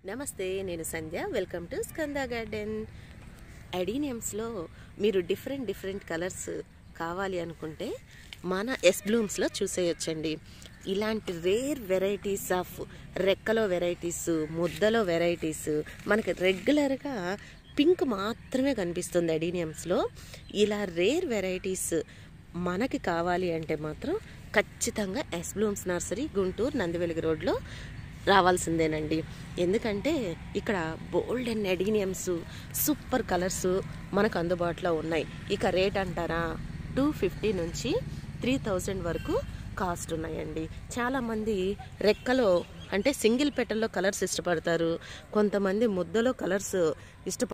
నమస్తే నేను Sandhya welcome to Skanda garden అడీనియమ్స్లో మీరు డిఫరెంట్ డిఫరెంట్ కలర్స్ కావాలి అనుకుంటే మన ఎస్ బ్లూమ్స్లో చూసేయొచ్చండి ఇలాంటి రేర్ వెరైటీస్ ఆఫ్ రెక్కలో వెరైటీస్ ముద్దలో వెరైటీస్ మనకి రెగ్యులర్గా పింక్ మాత్రమే కనిపిస్తుంది అడీనియమ్స్లో ఇలా రేర్ వెరైటీస్ మనకి కావాలి అంటే మాత్రం ఖచ్చితంగా S Blooms nursery Guntur Nandivelugu రోడ్లో రావాల్సిందేనండి ఎందుకంటే ఇక్కడ bold and adeniums super colours మనకు అందుబాటులో ఉన్నాయి ఇక రేట్ అంటారా టూ ఫిఫ్టీ నుంచి త్రీ థౌజండ్ వరకు కాస్ట్ ఉన్నాయండి చాలామంది రెక్కలో అంటే సింగిల్ పెటల్లో కలర్స్ ఇష్టపడతారు కొంతమంది ముద్దలో కలర్స్ ఇష్టప